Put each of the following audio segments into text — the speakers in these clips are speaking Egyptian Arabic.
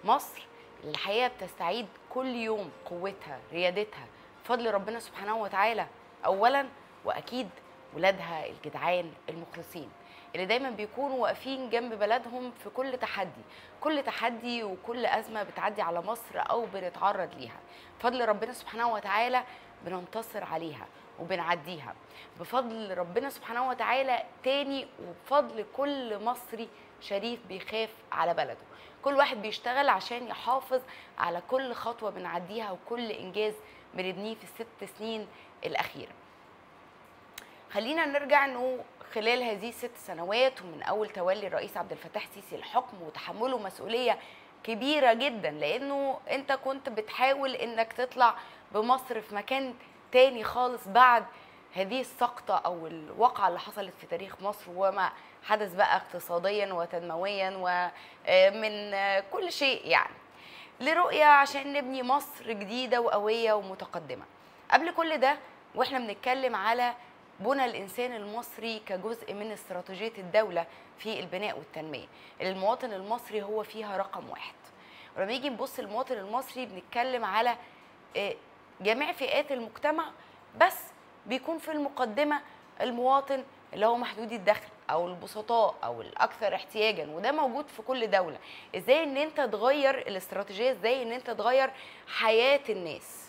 مصر الحقيقه بتستعيد كل يوم قوتها ريادتها بفضل ربنا سبحانه وتعالى اولا واكيد ولادها الجدعان المخلصين اللي دايما بيكونوا واقفين جنب بلدهم في كل تحدي كل تحدي وكل ازمه بتعدي على مصر او بنتعرض ليها بفضل ربنا سبحانه وتعالى بننتصر عليها وبنعديها بفضل ربنا سبحانه وتعالى تاني وبفضل كل مصري شريف بيخاف على بلده كل واحد بيشتغل عشان يحافظ على كل خطوة بنعديها وكل إنجاز بنبنيه في الست سنين الأخيرة خلينا نرجع انه خلال هذه الست سنوات ومن اول تولي الرئيس عبد الفتاح السيسي الحكم وتحمله مسؤوليه كبيره جدا لانه انت كنت بتحاول انك تطلع بمصر في مكان تاني خالص بعد هذه السقطه او الواقعه اللي حصلت في تاريخ مصر وما حدث بقى اقتصاديا وتنمويا ومن كل شيء يعني لرؤيه عشان نبني مصر جديده وقويه ومتقدمه قبل كل ده واحنا بنتكلم على بنى الانسان المصري كجزء من استراتيجيه الدوله في البناء والتنميه المواطن المصري هو فيها رقم واحد ولما نيجي نبص المواطن المصري بنتكلم على جميع فئات المجتمع بس بيكون في المقدمه المواطن اللي هو محدود الدخل او البسطاء او الاكثر احتياجا وده موجود في كل دوله ازاي ان انت تغير الاستراتيجيه ازاي ان انت تغير حياه الناس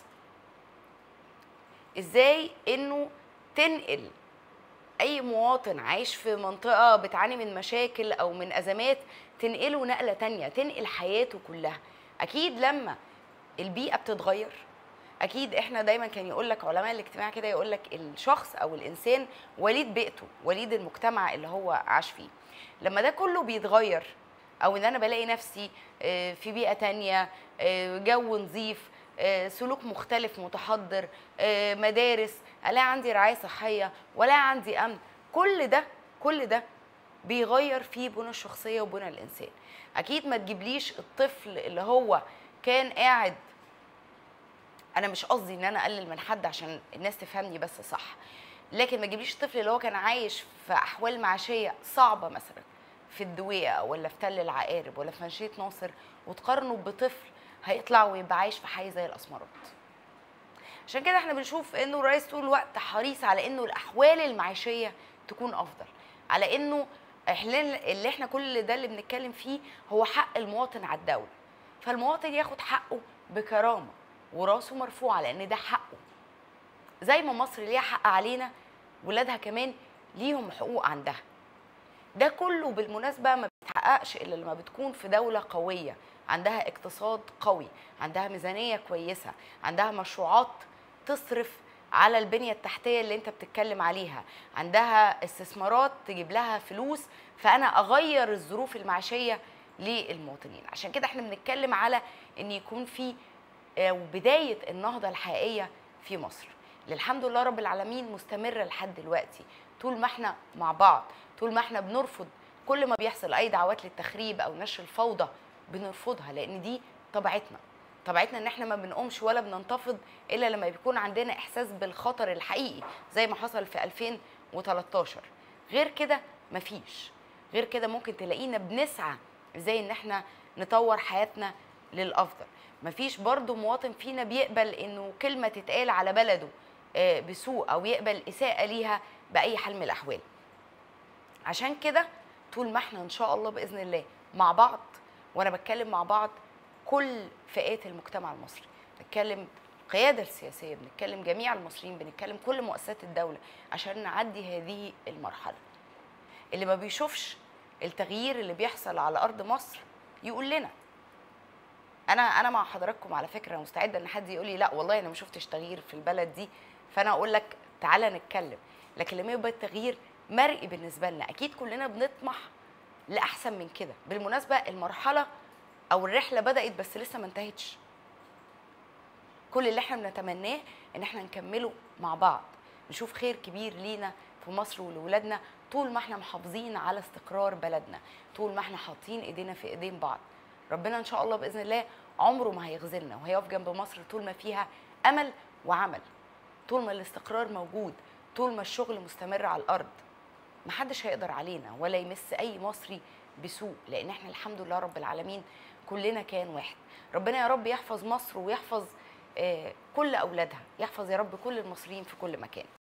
ازاي انه تنقل اي مواطن عايش في منطقه بتعاني من مشاكل او من ازمات تنقله نقله تانية تنقل حياته كلها اكيد لما البيئه بتتغير اكيد احنا دايما كان يقول لك علماء الاجتماع كده يقول لك الشخص او الانسان وليد بيئته وليد المجتمع اللي هو عاش فيه لما ده كله بيتغير او ان انا بلاقي نفسي في بيئه تانية جو نظيف سلوك مختلف متحضر مدارس الاقي عندي رعايه صحيه ولا عندي امن كل ده كل ده بيغير في بنى الشخصيه وبنى الانسان اكيد ما تجيبليش الطفل اللي هو كان قاعد انا مش قصدي ان انا اقلل من حد عشان الناس تفهمني بس صح لكن ما تجيبليش الطفل اللي هو كان عايش في احوال معيشيه صعبه مثلا في الدويقه ولا في تل العقارب ولا في منشيه ناصر وتقارنه بطفل هيطلع ويبقى عايش في حي زي الاسمرات عشان كده احنا بنشوف انه الرئيس طول الوقت حريص على انه الاحوال المعيشيه تكون افضل على انه اللي احنا كل ده اللي بنتكلم فيه هو حق المواطن على الدوله فالمواطن ياخد حقه بكرامه وراسه مرفوعه لان ده حقه زي ما مصر ليها حق علينا ولادها كمان ليهم حقوق عندها ده كله بالمناسبه ما بيتحققش الا لما بتكون في دوله قويه عندها اقتصاد قوي عندها ميزانيه كويسه عندها مشروعات تصرف على البنيه التحتيه اللي انت بتتكلم عليها عندها استثمارات تجيب لها فلوس فانا اغير الظروف المعيشيه للمواطنين عشان كده احنا بنتكلم على ان يكون في بدايه النهضه الحقيقيه في مصر اللي الحمد لله رب العالمين مستمره لحد دلوقتي طول ما احنا مع بعض طول ما احنا بنرفض كل ما بيحصل اي دعوات للتخريب او نشر الفوضى بنرفضها لان دي طبيعتنا طبيعتنا ان احنا ما بنقومش ولا بننتفض الا لما بيكون عندنا احساس بالخطر الحقيقي زي ما حصل في 2013 غير كده مفيش غير كده ممكن تلاقينا بنسعى ازاي ان احنا نطور حياتنا للافضل مفيش برضو مواطن فينا بيقبل انه كلمه تتقال على بلده بسوء او يقبل اساءه ليها باي حال من الاحوال عشان كده طول ما احنا ان شاء الله باذن الله مع بعض وانا بتكلم مع بعض كل فئات المجتمع المصري بتكلم القياده السياسيه بنتكلم جميع المصريين بنتكلم كل مؤسسات الدوله عشان نعدي هذه المرحله اللي ما بيشوفش التغيير اللي بيحصل على ارض مصر يقول لنا انا انا مع حضراتكم على فكره مستعده ان حد يقول لي لا والله انا ما شفتش تغيير في البلد دي فانا اقول لك تعالى نتكلم لكن لما يبقى التغيير مرئي بالنسبه لنا اكيد كلنا بنطمح لاحسن من كده بالمناسبه المرحله او الرحله بدات بس لسه ما انتهتش كل اللي احنا بنتمناه ان احنا نكمله مع بعض نشوف خير كبير لينا في مصر ولولادنا طول ما احنا محافظين على استقرار بلدنا طول ما احنا حاطين ايدينا في ايدين بعض ربنا ان شاء الله باذن الله عمره ما هيخذلنا وهيقف جنب مصر طول ما فيها امل وعمل طول ما الاستقرار موجود طول ما الشغل مستمر على الارض محدش هيقدر علينا ولا يمس اي مصري بسوء لان احنا الحمد لله رب العالمين كلنا كيان واحد ربنا يا رب يحفظ مصر ويحفظ آه، كل اولادها يحفظ يا رب كل المصريين في كل مكان